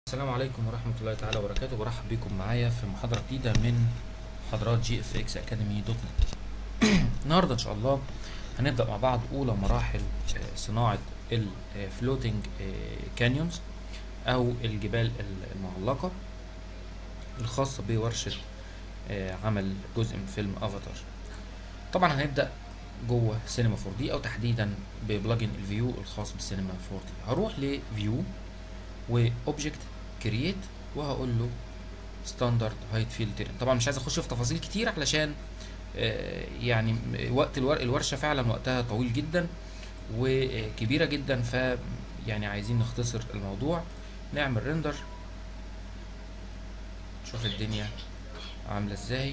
السلام عليكم ورحمة الله تعالى وبركاته برحب بكم معايا في محاضرة جديدة من محاضرات جي اف اكس اكاديمي دوت نت النهاردة ان شاء الله هنبدأ مع بعض اولى مراحل آه، صناعة الفلوتنج كانيونز او الجبال المعلقة الخاصة بورشة آه، عمل جزء من فيلم افاتار طبعا هنبدأ جوه سينما 4 دي او تحديدا ببلجن الفيو الخاص بالسينما 4 دي هروح لفيو واوبجكت كرييت وهقول له ستاندرد هايت فيلد تيرن طبعا مش عايز اخش في تفاصيل كتير علشان آه، يعني وقت الور- الورشه فعلا وقتها طويل جدا وكبيره جدا ف يعني عايزين نختصر الموضوع نعمل ريندر نشوف الدنيا عامله ازاي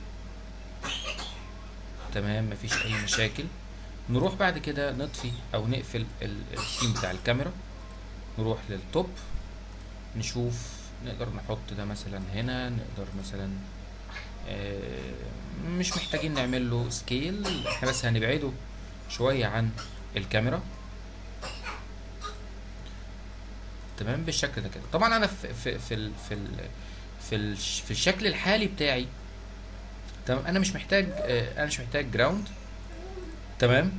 تمام مفيش اي مشاكل نروح بعد كده نطفي او نقفل ال- السيم بتاع الكاميرا نروح للتوب نشوف نقدر نحط ده مثلا هنا نقدر مثلا آه، مش محتاجين نعمل له سكيل احنا بس هنبعده شوية عن الكاميرا تمام بالشكل ده كده طبعا انا في في في ال في ال في, ال في الشكل الحالي بتاعي تمام انا مش محتاج آه، انا مش محتاج جراوند تمام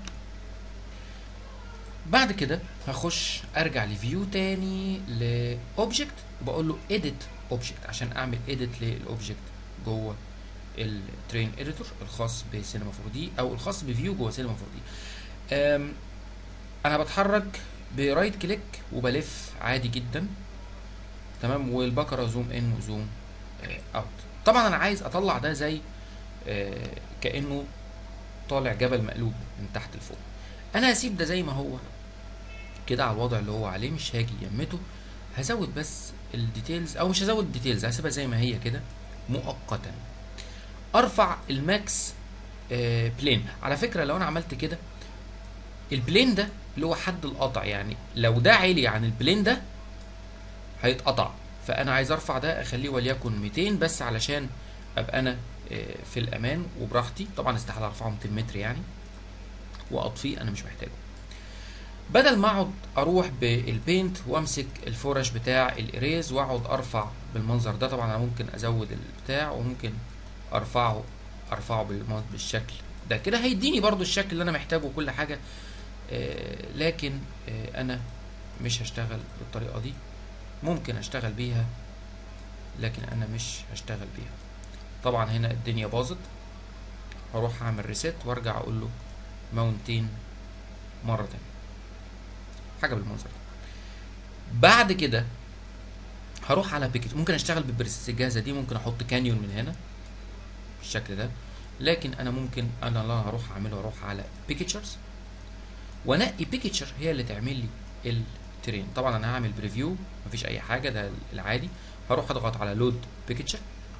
بعد كده هخش ارجع لفيو تاني لاوبجكت وبقول له edit اوبجكت عشان اعمل edit للاوبجكت جوه الترين اديتور الخاص بسينما 4 دي او الخاص بفيو جوه سينما 4 دي أم، انا بتحرك برايت كليك وبلف عادي جدا تمام والبكره زوم ان وزوم اوت طبعا انا عايز اطلع ده زي آه، كانه طالع جبل مقلوب من تحت لفوق انا هسيب ده زي ما هو كده على الوضع اللي هو عليه مش هاجي يمته هزود بس الديتيلز او مش هزود الديتيلز هسيبها زي ما هي كده مؤقتا ارفع الماكس آه بلين على فكره لو انا عملت كده البلين ده اللي هو حد القطع يعني لو ده عالي عن البلين ده هيتقطع فانا عايز ارفع ده اخليه وليكن 200 بس علشان ابقى انا آه، في الامان وبراحتي طبعا استحاله ارفعه 200 متر يعني واطفيه انا مش محتاجه بدل ما اقعد اروح بالبينت وامسك الفرش بتاع الاريز واقعد ارفع بالمنظر ده طبعا انا ممكن ازود البتاع وممكن ارفعه ارفعه بالم- بالشكل ده كده هيديني برضو الشكل اللي انا محتاجه وكل حاجه آه لكن آه انا مش هشتغل بالطريقه دي ممكن اشتغل بيها لكن انا مش هشتغل بيها طبعا هنا الدنيا باظت هروح اعمل ريست وارجع اقول له ماونتين مره تانية حاجه بالمنظر ده بعد كده هروح على بيكت ممكن اشتغل بالبريسيس الجاهزه دي ممكن احط كانيون من هنا بالشكل ده لكن انا ممكن انا اللي أنا هروح اعمله هروح على بيكتشرز وانقي بيكتشر هي اللي تعمل لي الترين طبعا انا هعمل بريفيو مفيش اي حاجه ده العادي هروح اضغط على لود بيكتشر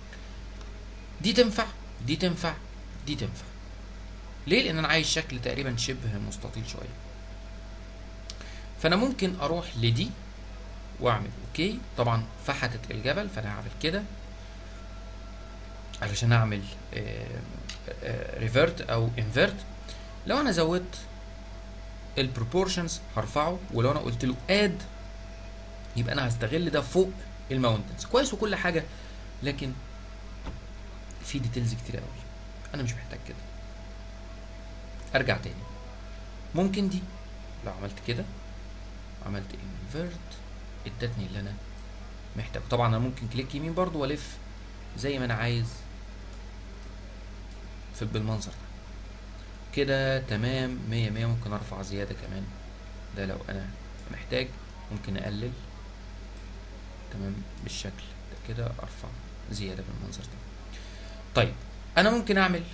دي تنفع دي تنفع دي تنفع ليه لان انا عايز شكل تقريبا شبه مستطيل شويه فانا ممكن اروح لدي واعمل اوكي طبعا فحتت الجبل فانا هعمل كده علشان اعمل ريفرت او انفرت لو انا زودت البروبورشنز هرفعه ولو انا قلت له اد يبقى انا هستغل ده فوق الماونتنز كويس وكل حاجه لكن في ديتيلز كتير قوي انا مش محتاج كده ارجع تاني ممكن دي لو عملت كده عملت انفرت ادتني اللي انا محتاجه طبعا انا ممكن كليك يمين برضو والف زي ما انا عايز في بالمنظر ده كده تمام مية مية ممكن ارفع زيادة كمان ده لو انا محتاج ممكن اقلل تمام بالشكل ده كده ارفع زيادة بالمنظر ده طيب انا ممكن اعمل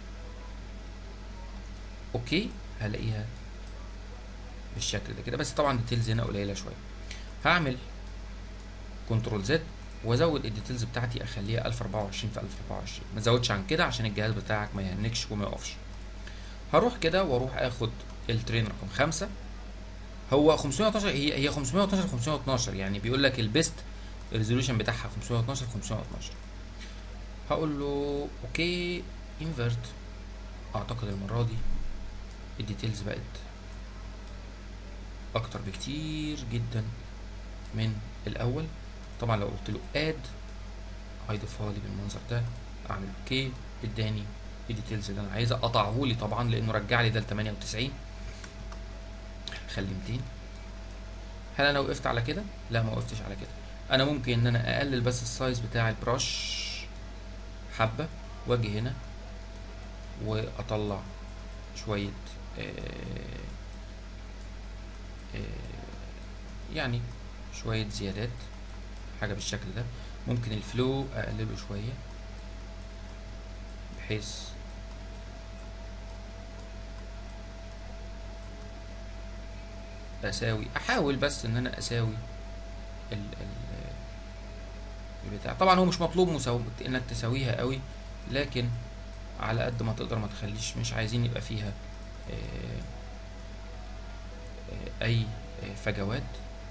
اوكي هلاقيها بالشكل ده كده بس طبعا الديتيلز هنا قليله شويه هعمل كنترول زد وازود الديتيلز بتاعتي اخليها 1024 في 1024 ما تزودش عن كده عشان الجهاز بتاعك ما يهنكش وما يقفش هروح كده واروح اخد الترين رقم 5 هو 512 هي هي 512 512 يعني بيقول لك البيست الريزولوشن بتاعها 512 512 هقول له اوكي انفرت اعتقد المره دي الديتيلز بقت اكتر بكتير جدا من الاول طبعا لو قلت له اد هيضيفها لي بالمنظر ده اعمل اوكي اداني الديتيلز اللي انا عايزها قطعه لي طبعا لانه رجع لي ده ل 98 خلي 200 هل انا وقفت على كده لا ما وقفتش على كده انا ممكن ان انا اقلل بس السايز بتاع البراش حبه واجي هنا واطلع شويه آه آه يعني شويه زيادات حاجه بالشكل ده ممكن الفلو اقلله شويه بحيث اساوي احاول بس ان انا اساوي ال ال البتاع طبعا هو مش مطلوب مساو... انك تساويها قوي لكن على قد ما تقدر ما تخليش مش عايزين يبقى فيها آه آه اي آه فجوات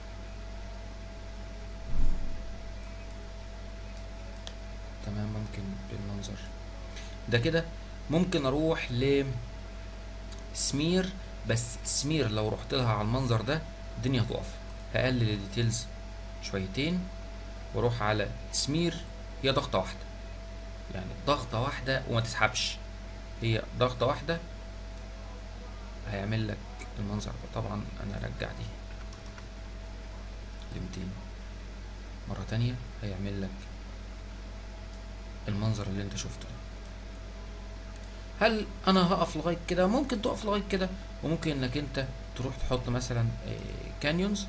تمام ممكن بالمنظر ده كده ممكن اروح ل سمير بس سمير لو رحت لها على المنظر ده الدنيا هتقف هقلل الديتيلز شويتين واروح على سمير هي ضغطة واحدة يعني ضغطة واحدة وما تسحبش هي ضغطة واحدة هيعمل لك المنظر ده طبعا انا ارجع دي ل 200 مرة تانية هيعمل لك المنظر اللي انت شفته ده هل انا هقف لغايه كده ممكن تقف لغايه كده وممكن انك انت تروح تحط مثلا كانيونز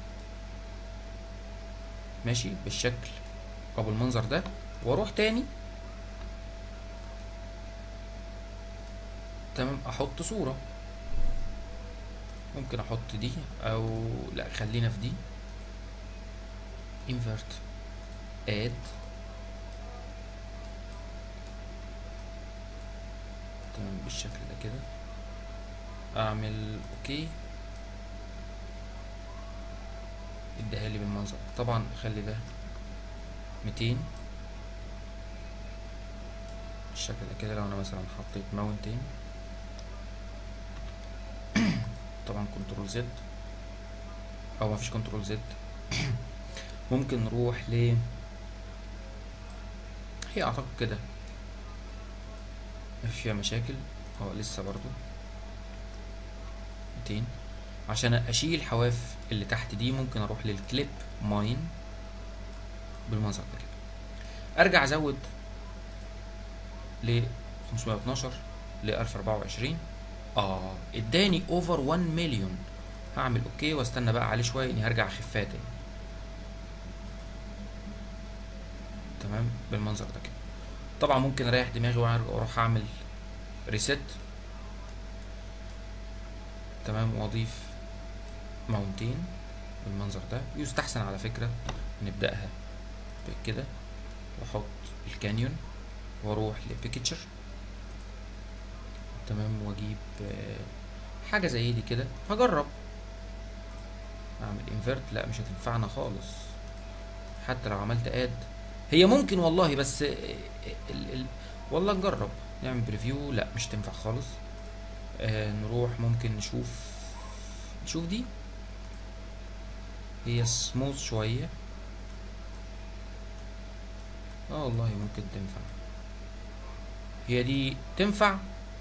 ماشي بالشكل او بالمنظر ده واروح تاني تمام احط صوره ممكن احط دي او لا خلينا في دي invert add تمام بالشكل ده كده اعمل اوكي اديها لي بالمنظر طبعا خلي ده 200 بالشكل ده كده لو انا مثلا حطيت ماونتين طبعا كنترول زد او مفيش كنترول زد ممكن نروح ل هي اعتقد كده مفيش فيها مشاكل اه لسه برضو 200 عشان اشيل الحواف اللي تحت دي ممكن اروح للكليب ماين بالمنظر ده كده ارجع ازود ل 512 ل 1024 اه اداني اوفر 1 مليون هعمل اوكي واستنى بقى عليه شويه اني هرجع اخفاه تاني تمام بالمنظر ده كده طبعا ممكن اريح دماغي واروح اعمل ريست تمام واضيف ماونتين بالمنظر ده يستحسن على فكرة نبدأها بكده واحط الكانيون واروح لبيكتشر تمام واجيب حاجة زي دي كده هجرب اعمل انفرت لا مش هتنفعنا خالص حتى لو عملت اد هي ممكن والله بس ال ال والله نجرب نعمل بريفيو لا مش تنفع خالص آه نروح ممكن نشوف نشوف دي هي سموث شوية اه والله ممكن تنفع هي دي تنفع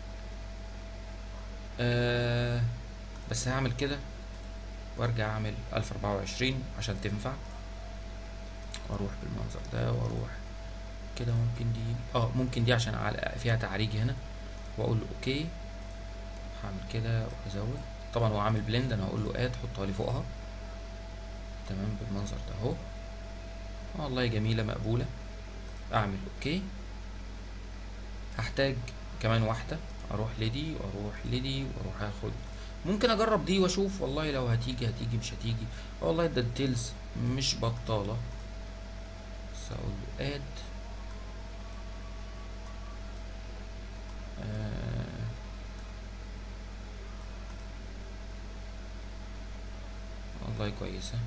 آه بس هعمل كده وارجع اعمل الف اربعة وعشرين عشان تنفع واروح بالمنظر ده واروح كده ممكن دي اه ممكن دي عشان على فيها تعريج هنا واقول له اوكي هعمل كده وازود طبعا هو عامل بلند انا هقول له اد حطها لي فوقها تمام بالمنظر ده اهو والله جميله مقبوله اعمل اوكي هحتاج كمان واحده اروح لدي واروح لدي واروح اخد ممكن اجرب دي واشوف والله لو هتيجي هتيجي مش هتيجي والله ده الديتيلز مش بطاله بس اقول له اد آه والله كويسة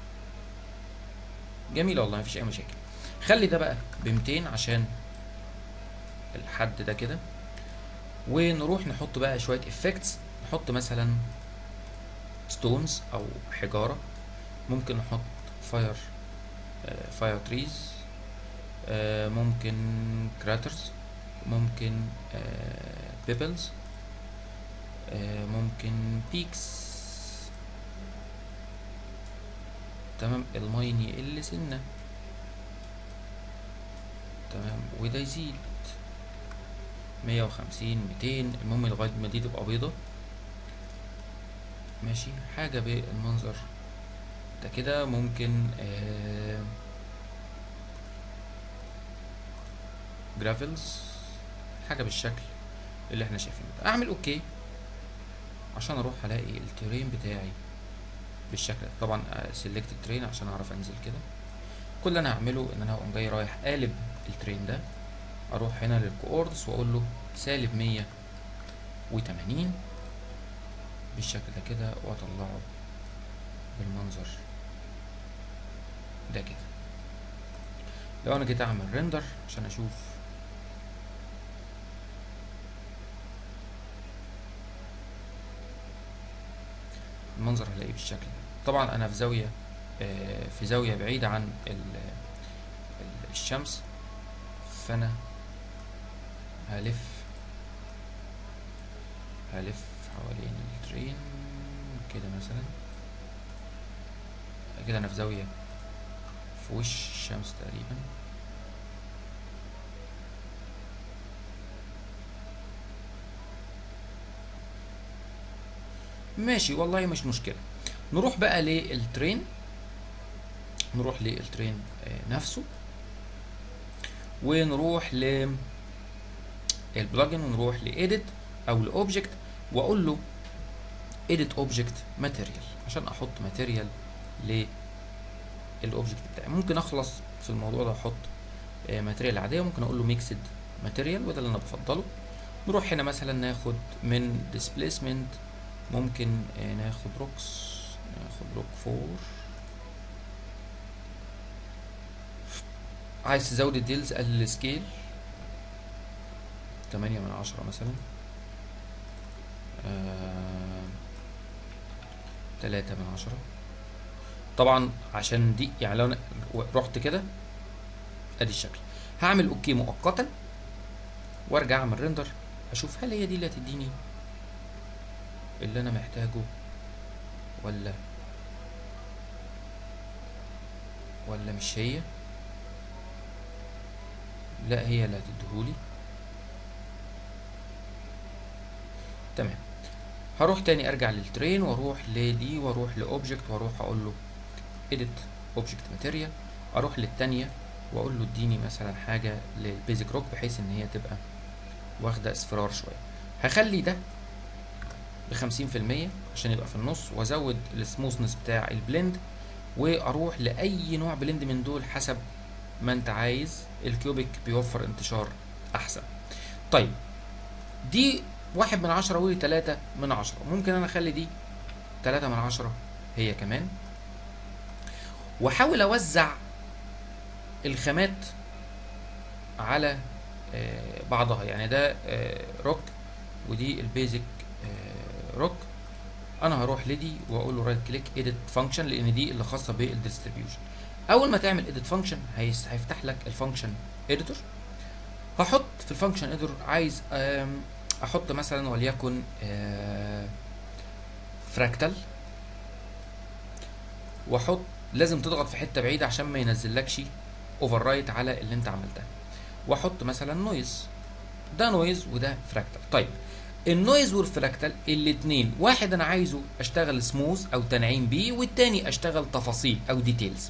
جميلة والله مفيش أي مشاكل خلي ده بقى بمتين عشان الحد ده كده ونروح نحط بقى شوية افكتس نحط مثلا ستونز أو حجارة ممكن نحط فاير فاير تريز ممكن كراترز ممكن بيبلز ممكن بيكس تمام الماين يقل سنة تمام وده يزيد مية وخمسين ميتين المهم لغاية ما دي تبقى بيضة ماشي حاجة بالمنظر ده كده ممكن آه جرافلز حاجة بالشكل اللي احنا شايفينه ده اعمل اوكي عشان اروح الاقي الترين بتاعي بالشكل ده طبعا سيلكت الترين عشان اعرف انزل كده كل اللي انا هعمله ان انا هقوم جاي رايح قالب الترين ده اروح هنا للكوردس واقول له سالب مية وتمانين بالشكل ده كده واطلعه بالمنظر ده كده لو انا جيت اعمل ريندر عشان اشوف المنظر هلاقيه بالشكل ده طبعا انا في زاويه آه في زاويه بعيده عن الشمس فانا هلف هلف حوالين الترين كده مثلا كده انا في زاويه في وش الشمس تقريبا ماشي والله مش مشكلة نروح بقى للترين نروح للترين نفسه ونروح ل البلجن ونروح لإيديت أو لأوبجكت وأقول له إيديت أوبجكت ماتيريال عشان أحط ماتيريال للأوبجكت بتاعي ممكن أخلص في الموضوع ده أحط ماتيريال عادية ممكن أقول له ميكسد ماتيريال وده اللي أنا بفضله نروح هنا مثلا ناخد من ديسبيسمنت ممكن ناخد روكس ناخد روك فور عايز تزود الديلز قلل السكيل تمانية من عشرة مثلا آه تلاتة من عشرة طبعا عشان دي يعني لو انا رحت كده ادي الشكل هعمل اوكي مؤقتا وارجع اعمل ريندر اشوف هل هي دي اللي هتديني اللي انا محتاجه ولا ولا مش هي لا هي اللي هتديهولي تمام هروح تاني ارجع للترين واروح لدي واروح لاوبجكت واروح اقول له edit object material اروح للتانية واقول له اديني مثلا حاجة للبيزك روك بحيث ان هي تبقى واخدة اصفرار شوية هخلي ده بخمسين في المية عشان يبقى في النص وازود السموثنس بتاع البلند واروح لاي نوع بلند من دول حسب ما انت عايز الكيوبيك بيوفر انتشار احسن طيب دي واحد من عشرة ودي تلاتة من عشرة ممكن انا اخلي دي تلاتة من عشرة هي كمان واحاول اوزع الخامات على آه بعضها يعني ده آه روك ودي البيزك آه روك انا هروح لدي واقول له رايت كليك اديت فانكشن لان دي اللي خاصه بالديستريبيوشن اول ما تعمل اديت فانكشن هيفتح لك الفانكشن اديتور هحط في الفانكشن اديتور عايز احط مثلا وليكن فراكتال واحط لازم تضغط في حته بعيده عشان ما ينزلكش اوفر رايت على اللي انت عملتها واحط مثلا نويز ده نويز وده فراكتال طيب النويز والفراكتال الاتنين واحد انا عايزه اشتغل سموث او تنعيم بيه والتاني اشتغل تفاصيل او ديتيلز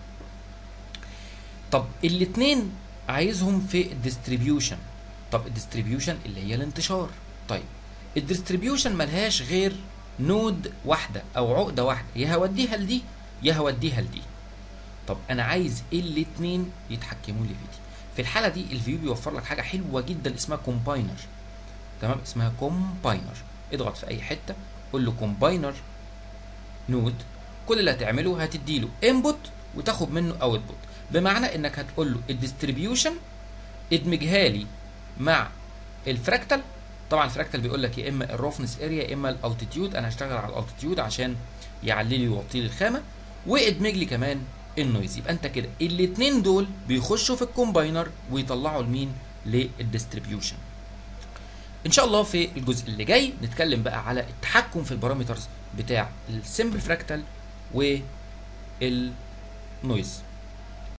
طب الاتنين عايزهم في الديستريبيوشن طب الديستريبيوشن اللي هي الانتشار طيب الديستريبيوشن ملهاش غير نود واحدة او عقدة واحدة يا هوديها لدي يا هوديها لدي طب انا عايز الاتنين يتحكموا لي في دي في الحالة دي الفيو بيوفر لك حاجة حلوة جدا اسمها كومباينر تمام اسمها كومباينر اضغط في اي حتة قول له كومباينر نود كل اللي هتعمله هتديله انبوت وتاخد منه اوتبوت بمعنى انك هتقول له الديستريبيوشن ادمجها لي مع الفراكتال طبعا الفراكتال بيقول لك يا اما الروفنس اريا يا اما الالتيتيود انا هشتغل على الالتيتيود عشان يعلي لي ويوطي لي الخامه وادمج لي كمان النويز يبقى انت كده الاتنين دول بيخشوا في الكومباينر ويطلعوا لمين للديستريبيوشن ان شاء الله في الجزء اللي جاي نتكلم بقى على التحكم في البارامترز بتاع السمبل فراكتال والنويز